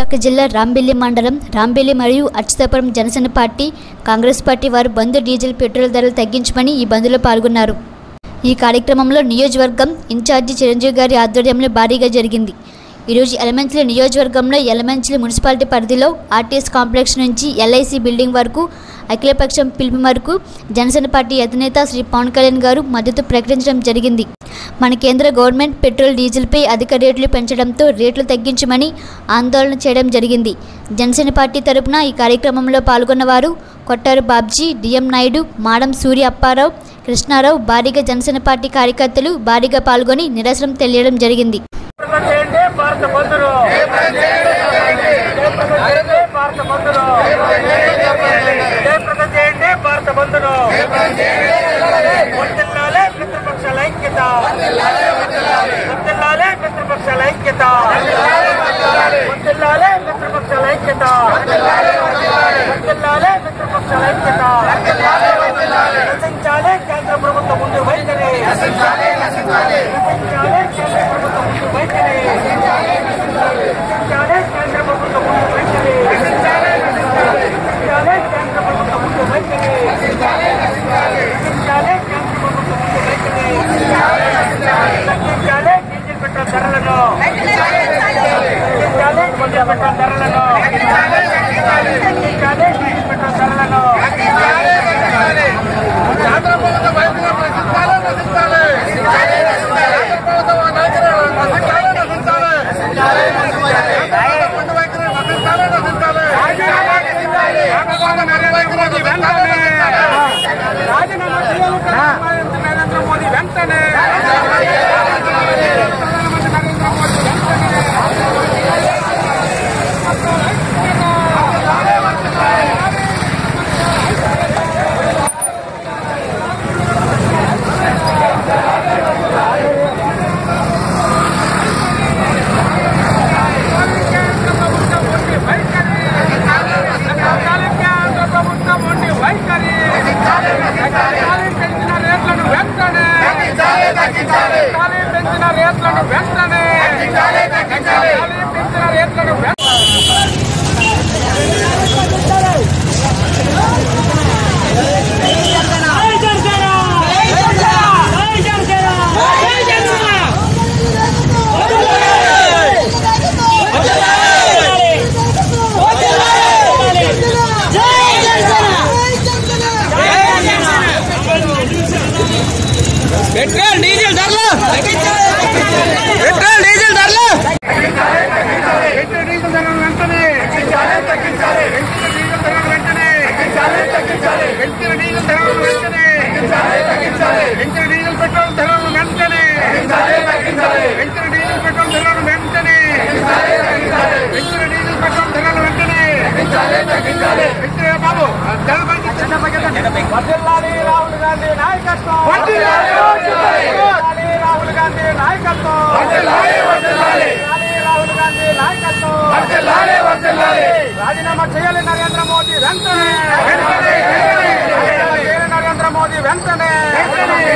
విశాఖ జిల్లా రాంబెల్లి మండలం రాంబెల్లి మరియు అచ్యుతాపురం జనసేన పార్టీ కాంగ్రెస్ పార్టీ వారు బంద్ డీజిల్ పెట్రోల్ ధరలు తగ్గించమని ఈ బంద్లో పాల్గొన్నారు ఈ కార్యక్రమంలో నియోజకవర్గం ఇన్ఛార్జి చిరంజీవి గారి ఆధ్వర్యంలో భారీగా జరిగింది ఈరోజు ఎలమెంచల నియోజకవర్గంలో ఎలమెంచల మున్సిపాలిటీ పరిధిలో ఆర్టీఎస్ కాంప్లెక్స్ నుంచి ఎల్ఐసి బిల్డింగ్ వరకు అఖిలపక్షం పిలుపు మేరకు జనసేన పార్టీ అధినేత శ్రీ పవన్ కళ్యాణ్ గారు మద్దతు ప్రకటించడం జరిగింది మన కేంద్ర గవర్నమెంట్ పెట్రోల్ డీజిల్పై అధిక రేట్లు పెంచడంతో రేట్లు తగ్గించమని ఆందోళన చేయడం జరిగింది జనసేన పార్టీ తరపున ఈ కార్యక్రమంలో పాల్గొన్న వారు కొట్టారు బాబ్జీ డిఎం నాయుడు మాడం సూర్య అప్పారావు కృష్ణారావు భారీగా జనసేన పార్టీ కార్యకర్తలు భారీగా పాల్గొని నిరసన తెలియడం జరిగింది చేయండి భారత బంధును చేయండి భారత బంధును జయప్రదం చేయండి భారత బంధును వర్తిల్లాలే మిత్రపక్షాల ఐక్యత వర్తిల్లాలే మిత్రపక్షాల ఐక్యత వర్తిల్లాలే మిత్రపక్షాల ఐక్యత వర్తిల్లాలే మిత్రపక్షాల ఐక్యత రచించాలే కేంద్ర ప్రభుత్వం ముందు వైఖరి రచించాలే కేంద్ర ప్రభుత్వం ముందు వైఖరి రచించాలే కేంద్ర ప్రభుత్వం ముందు వైఖరి రచించాలే కేంద్ర ప్రభుత్వం ముందు వైఖరి రచించాలే కేంద్ర ప్రభుత్వం ముందు వైఖరి తగ్గించాలే డీజిల్ పెట్రోల్ ధరలను తగ్గించాలే డీజిల్ పెట్రోల్ ధరలను తగ్గించాలే డీజిల్ పెట్రోల్ ధరలను కేంద్ర ప్రభుత్వ వైఖరి రచించాలి రచించాలి కేంద్ర ప్రభుత్వ వైఖరి రచించాలి రచించాలి కేంద్ర ప్రభుత్వ వైఖరి రచించాలి రచించాలి కేంద్ర ప్రభుత్వ వైఖరి రచించాలి రాజీనామా చేయాలి ప్రధానమంత్రి నరేంద్ర మోదీ వెంటనే కేంద్ర ప్రభుత్వం ఉండి వైఖరి పెంచిన రేట్లను వెంటనే పెంచిన రేట్లను వెంటనే పెంచిన రేట్లను వెంటనే పెట్రోల్ డీజిల్ ధరలు పెట్రోల్ డీజిల్ ధరలు పెంచిన డీజిల్ ధరలు వెంటనే తగ్గించాలి పెంచిన డీజిల్ ధరలు వెంటనే తగ్గించాలి పెంచిన డీజిల్ ధరలు వెంటనే తగ్గించాలి పెంచిన డీజిల్ పెట్రోల్ ధరలు వెంటనే పెంచిన డీజిల్ పెట్రోల్ ధరలు వెంటనే పెంచిన డీజిల్ పెట్రోల్ ధరలు వెంటనే పెంచిన బాబు ధరలు పెంచి వర్ధిల్లాలి రాహుల్ గాంధీ నాయకత్వం వర్ధిల్లాలి, వర్ధిల్లాలి. వర్ధిల్లాలి రాహుల్ గాంధీ నాయకత్వం వర్ధిల్లాలి, వర్ధిల్లాలి. వర్ధిల్లాలి రాహుల్ గాంధీ నాయకత్వం వర్ధిల్లాలి, వర్ధిల్లాలి. రాజీనామా చేయాలి నరేంద్ర మోదీ వెంటనే వెంటనే, వెంటనే. రాజీనామా చేయాలి నరేంద్ర మోదీ వెంటనే వెంటనే.